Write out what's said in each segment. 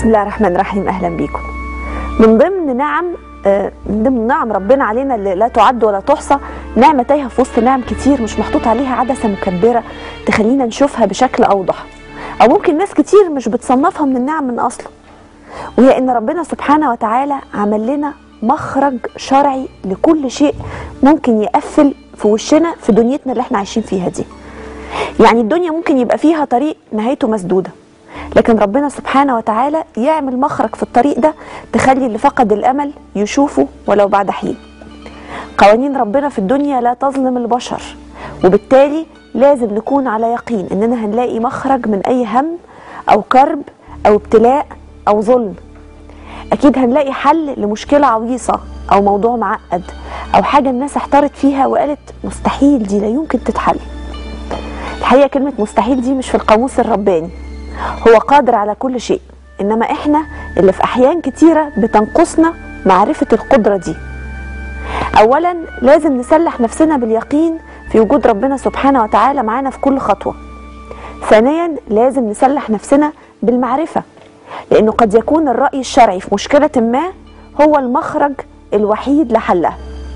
بسم الله الرحمن الرحيم اهلا بيكم من ضمن نعم آه، من ضمن نعم ربنا علينا اللي لا تعد ولا تحصى نعمه تايهه في وسط نعم كتير مش محطوط عليها عدسه مكبره تخلينا نشوفها بشكل اوضح او ممكن ناس كتير مش بتصنفها من النعم من اصله وهي ان ربنا سبحانه وتعالى عمل لنا مخرج شرعي لكل شيء ممكن يقفل في وشنا في دنيتنا اللي احنا عايشين فيها دي يعني الدنيا ممكن يبقى فيها طريق نهايته مسدوده لكن ربنا سبحانه وتعالى يعمل مخرج في الطريق ده تخلي اللي فقد الامل يشوفه ولو بعد حين قوانين ربنا في الدنيا لا تظلم البشر وبالتالي لازم نكون على يقين اننا هنلاقي مخرج من اي هم او كرب او ابتلاء او ظلم اكيد هنلاقي حل لمشكله عويصه او موضوع معقد او حاجه الناس احتارت فيها وقالت مستحيل دي لا يمكن تتحل الحقيقه كلمه مستحيل دي مش في القاموس الرباني هو قادر على كل شيء انما احنا اللي في احيان كتيره بتنقصنا معرفه القدره دي اولا لازم نسلح نفسنا باليقين في وجود ربنا سبحانه وتعالى معانا في كل خطوه ثانيا لازم نسلح نفسنا بالمعرفه لانه قد يكون الراي الشرعي في مشكله ما هو المخرج الوحيد لحلها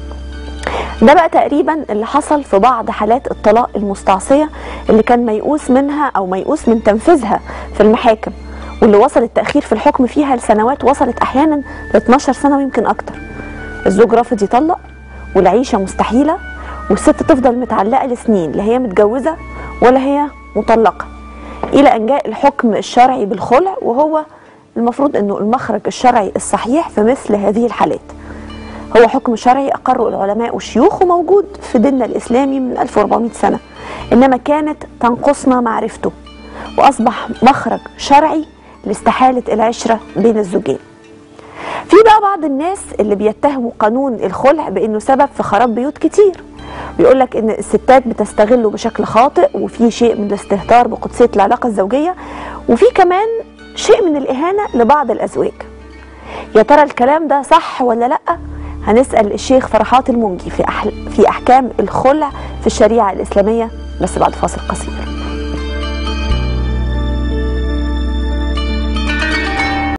ده بقى تقريبا اللي حصل في بعض حالات الطلاق المستعصية اللي كان ميؤوس منها أو ميؤوس من تنفيذها في المحاكم واللي وصل التأخير في الحكم فيها لسنوات وصلت أحيانا ل 12 سنة ويمكن أكتر الزوج رافض يطلق والعيشة مستحيلة والست تفضل متعلقة لسنين لا هي متجوزة ولا هي مطلقة إلى أن جاء الحكم الشرعي بالخلع وهو المفروض أنه المخرج الشرعي الصحيح في مثل هذه الحالات هو حكم شرعي أقره العلماء والشيوخ وموجود في ديننا الإسلامي من 1400 سنة إنما كانت تنقصنا معرفته وأصبح مخرج شرعي لاستحالة العشرة بين الزوجين في بقى بعض الناس اللي بيتهموا قانون الخلع بأنه سبب في خراب بيوت كتير بيقول لك ان الستات بتستغله بشكل خاطئ وفي شيء من الاستهتار بقدسيه العلاقه الزوجيه وفي كمان شيء من الاهانه لبعض الازواج يا ترى الكلام ده صح ولا لا هنسال الشيخ فرحات المنجي في أحل... في احكام الخلع في الشريعه الاسلاميه بس بعد فاصل قصير